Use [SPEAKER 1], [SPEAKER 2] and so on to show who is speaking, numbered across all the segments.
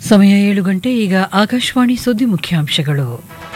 [SPEAKER 1] ಸಮಯ ಏಳು ಗಂಟೆ ಈಗ ಆಕಾಶವಾಣಿ ಸುದ್ದಿ ಮುಖ್ಯಾಂಶಗಳು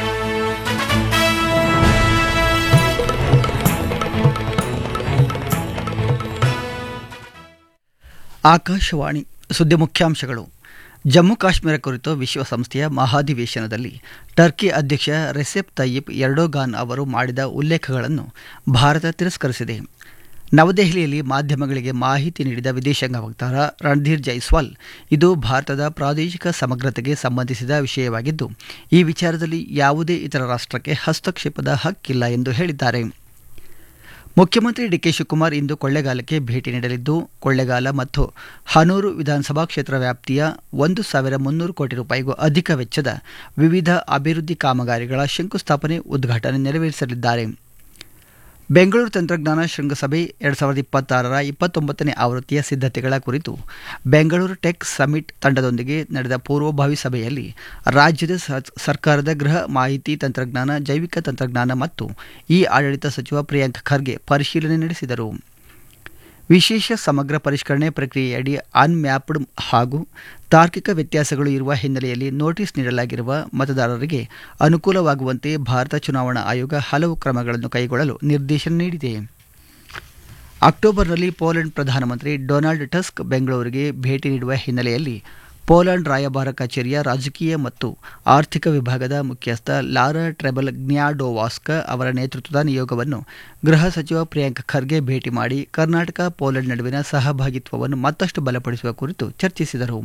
[SPEAKER 2] ಆಕಾಶವಾಣಿ ಸುದ್ದಿ ಮುಖ್ಯಾಂಶಗಳು ಜಮ್ಮು ಕಾಶ್ಮೀರ ಕುರಿತು ವಿಶ್ವಸಂಸ್ಥೆಯ ಮಹಾಧಿವೇಶನದಲ್ಲಿ ಟರ್ಕಿ ಅಧ್ಯಕ್ಷ ರೆಸೆಪ್ ತಯ್ಯಿಪ್ ಎರಡೋಗಾನ್ ಅವರು ಮಾಡಿದ ಉಲ್ಲೇಖಗಳನ್ನು ಭಾರತ ತಿರಸ್ಕರಿಸಿದೆ ನವದೆಹಲಿಯಲ್ಲಿ ಮಾಧ್ಯಮಗಳಿಗೆ ಮಾಹಿತಿ ನೀಡಿದ ವಿದೇಶಾಂಗ ವಕ್ತಾರ ರಣಧೀರ್ ಜೈಸ್ವಾಲ್ ಇದು ಭಾರತದ ಪ್ರಾದೇಶಿಕ ಸಮಗ್ರತೆಗೆ ಸಂಬಂಧಿಸಿದ ವಿಷಯವಾಗಿದ್ದು ಈ ವಿಚಾರದಲ್ಲಿ ಯಾವುದೇ ಇತರ ರಾಷ್ಟ್ರಕ್ಕೆ ಹಸ್ತಕ್ಷೇಪದ ಹಕ್ಕಿಲ್ಲ ಎಂದು ಹೇಳಿದ್ದಾರೆ ಮುಖ್ಯಮಂತ್ರಿ ಡಿಕೆ ಶಿವಕುಮಾರ್ ಇಂದು ಕೊಳ್ಳೇಗಾಲಕ್ಕೆ ಭೇಟಿ ನೀಡಲಿದ್ದು ಕೊಳ್ಳೇಗಾಲ ಮತ್ತು ಹನೂರು ವಿಧಾನಸಭಾ ಕ್ಷೇತ್ರ ವ್ಯಾಪ್ತಿಯ ಒಂದು ಸಾವಿರ ಮುನ್ನೂರು ಕೋಟಿ ರೂಪಾಯಿಗೂ ಅಧಿಕ ವೆಚ್ಚದ ವಿವಿಧ ಅಭಿವೃದ್ಧಿ ಕಾಮಗಾರಿಗಳ ಶಂಕುಸ್ಥಾಪನೆ ಉದ್ಘಾಟನೆ ನೆರವೇರಿಸಲಿದ್ದಾರೆ ಬೆಂಗಳೂರು ತಂತ್ರಜ್ಞಾನ ಶೃಂಗಸಭೆ ಎರಡು ಸಾವಿರದ ಇಪ್ಪತ್ತಾರರ ಇಪ್ಪತ್ತೊಂಬತ್ತನೇ ಆವೃತ್ತಿಯ ಸಿದ್ಧತೆಗಳ ಕುರಿತು ಬೆಂಗಳೂರು ಟೆಕ್ ಸಮಿಟ್ ತಂಡದೊಂದಿಗೆ ನಡೆದ ಪೂರ್ವಭಾವಿ ಸಭೆಯಲ್ಲಿ ರಾಜ್ಯದ ಸರ್ಕಾರದ ಗೃಹ ಮಾಹಿತಿ ತಂತ್ರಜ್ಞಾನ ಜೈವಿಕ ತಂತ್ರಜ್ಞಾನ ಮತ್ತು ಇ ಆಡಳಿತ ಸಚಿವ ಪ್ರಿಯಾಂಕ್ ಖರ್ಗೆ ಪರಿಶೀಲನೆ ನಡೆಸಿದರು ವಿಶೇಷ ಸಮಗ್ರ ಪರಿಷ್ಕರಣೆ ಪ್ರಕ್ರಿಯೆಯಡಿ ಅನ್ಮ್ಯಾಪ್ಡ್ ಹಾಗೂ ತಾರ್ಕಿಕ ವ್ಯತ್ಯಾಸಗಳು ಇರುವ ಹಿನ್ನೆಲೆಯಲ್ಲಿ ನೋಟಿಸ್ ನೀಡಲಾಗಿರುವ ಮತದಾರರಿಗೆ ಅನುಕೂಲವಾಗುವಂತೆ ಭಾರತ ಚುನಾವಣಾ ಆಯೋಗ ಹಲವು ಕ್ರಮಗಳನ್ನು ಕೈಗೊಳ್ಳಲು ನಿರ್ದೇಶನ ನೀಡಿದೆ ಅಕ್ಟೋಬರ್ನಲ್ಲಿ ಪೋಲೆಂಡ್ ಪ್ರಧಾನಮಂತ್ರಿ ಡೊನಾಲ್ಡ್ ಟಸ್ಕ್ ಬೆಂಗಳೂರಿಗೆ ಭೇಟಿ ನೀಡುವ ಹಿನ್ನೆಲೆಯಲ್ಲಿ ಪೋಲೆಂಡ್ ರಾಯಭಾರ ಕಚೇರಿಯ ರಾಜಕೀಯ ಮತ್ತು ಆರ್ಥಿಕ ವಿಭಾಗದ ಮುಖ್ಯಸ್ಥ ಲಾರಾ ಟ್ರೆಬಲ್ ಗ್ನ್ಯಾಡೋವಾಸ್ಕ ಅವರ ನೇತೃತ್ವದ ನಿಯೋಗವನ್ನು ಗೃಹ ಸಚಿವ ಪ್ರಿಯಾಂಕ್ ಖರ್ಗೆ ಭೇಟಿ ಮಾಡಿ ಕರ್ನಾಟಕ ಪೋಲೆಂಡ್ ನಡುವಿನ ಸಹಭಾಗಿತ್ವವನ್ನು ಮತ್ತಷ್ಟು ಬಲಪಡಿಸುವ ಕುರಿತು ಚರ್ಚಿಸಿದರು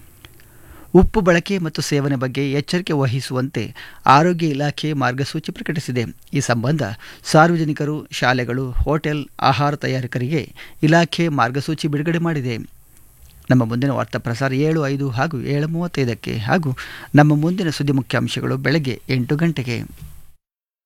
[SPEAKER 2] ಉಪ್ಪು ಬಳಕೆ ಮತ್ತು ಸೇವನೆ ಬಗ್ಗೆ ಎಚ್ಚರಿಕೆ ವಹಿಸುವಂತೆ ಆರೋಗ್ಯ ಇಲಾಖೆ ಮಾರ್ಗಸೂಚಿ ಪ್ರಕಟಿಸಿದೆ ಈ ಸಂಬಂಧ ಸಾರ್ವಜನಿಕರು ಶಾಲೆಗಳು ಹೋಟೆಲ್ ಆಹಾರ ತಯಾರಕರಿಗೆ ಇಲಾಖೆ ಮಾರ್ಗಸೂಚಿ ಬಿಡುಗಡೆ ಮಾಡಿದೆ ನಮ್ಮ ಮುಂದಿನ ವಾರ್ತಾ ಪ್ರಸಾರ ಏಳು ಐದು ಹಾಗೂ ಏಳು ಮೂವತ್ತೈದಕ್ಕೆ ಹಾಗೂ ನಮ್ಮ ಮುಂದಿನ ಸುದ್ದಿ ಮುಖ್ಯಾಂಶಗಳು ಬೆಳಗ್ಗೆ ಎಂಟು ಗಂಟೆಗೆ